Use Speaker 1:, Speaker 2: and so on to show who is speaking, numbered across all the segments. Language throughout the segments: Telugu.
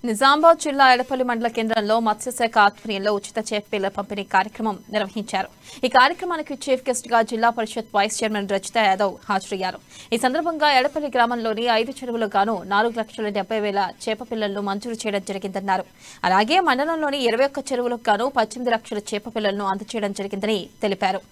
Speaker 1: నిజామాబాద్ జిల్లా ఎడపల్లి మండల కేంద్రంలో మత్స్యశాఖ ఆధ్వర్యంలో ఉచిత చేప పిల్లల పంపిణీ కార్యక్రమం నిర్వహించారు ఈ కార్యక్రమానికి చీఫ్ గెస్ట్ గా జిల్లా పరిషత్ వైస్ చైర్మన్ రజిత యాదవ్ హాజరయ్యారు ఈ సందర్భంగా ఎడపల్లి గ్రామంలోని ఐదు చెరువులకు గాను నాలుగు లక్షల డెబ్బై వేల చేప పిల్లలను మంజూరు చేయడం జరిగిందన్నారు అలాగే మండలంలోని ఇరవై ఒక్క చెరువులకు గాను పద్దెనిమిది లక్షల చేప పిల్లలను అందజేయడం జరిగిందని తెలిపారు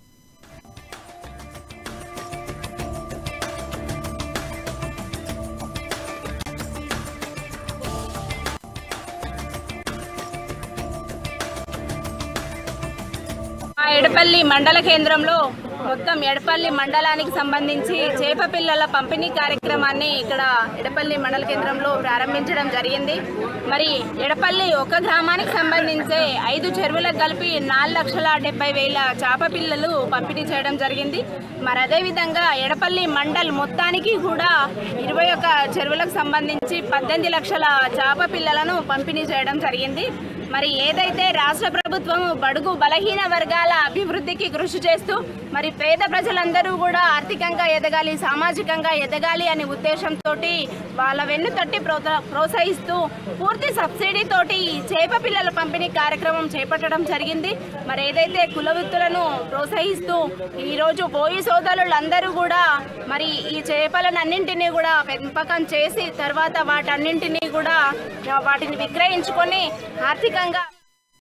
Speaker 2: మా ఎడపల్లి మండల కేంద్రంలో మొత్తం ఎడపల్లి మండలానికి సంబంధించి చేప పిల్లల పంపిణీ కార్యక్రమాన్ని ఇక్కడ ఎడపల్లి మండల కేంద్రంలో ప్రారంభించడం జరిగింది మరి ఎడపల్లి ఒక గ్రామానికి సంబంధించి ఐదు చెరువులకు కలిపి నాలుగు లక్షల డెబ్బై వేల చేప పిల్లలు పంపిణీ చేయడం జరిగింది మరి అదేవిధంగా ఎడపల్లి మండల్ మొత్తానికి కూడా ఇరవై ఒక చెరువులకు సంబంధించి పద్దెనిమిది లక్షల చేప పిల్లలను పంపిణీ చేయడం జరిగింది మరి ఏదైతే రాష్ట్ర ప్రభుత్వం బడుగు బలహీన వర్గాల అభివృద్ధికి కృషి చేస్తూ మరి పేద ప్రజలందరూ కూడా ఆర్థికంగా ఎదగాలి సామాజికంగా ఎదగాలి అనే ఉద్దేశంతో వాళ్ళ వెన్ను తట్టి ప్రోత్స- ప్రోత్సహిస్తూ పూర్తి సబ్సిడీ తోటి ఈ చేప పిల్లల పంపిణీ కార్యక్రమం చేపట్టడం జరిగింది మరి ఏదైతే కుల వృత్తులను ప్రోత్సహిస్తూ ఈరోజు పోయి సోదరులందరూ కూడా మరి ఈ చేపలను అన్నింటినీ కూడా పెంపకం చేసి తర్వాత వాటన్నింటినీ కూడా వాటిని విక్రయించుకొని ఆర్థికంగా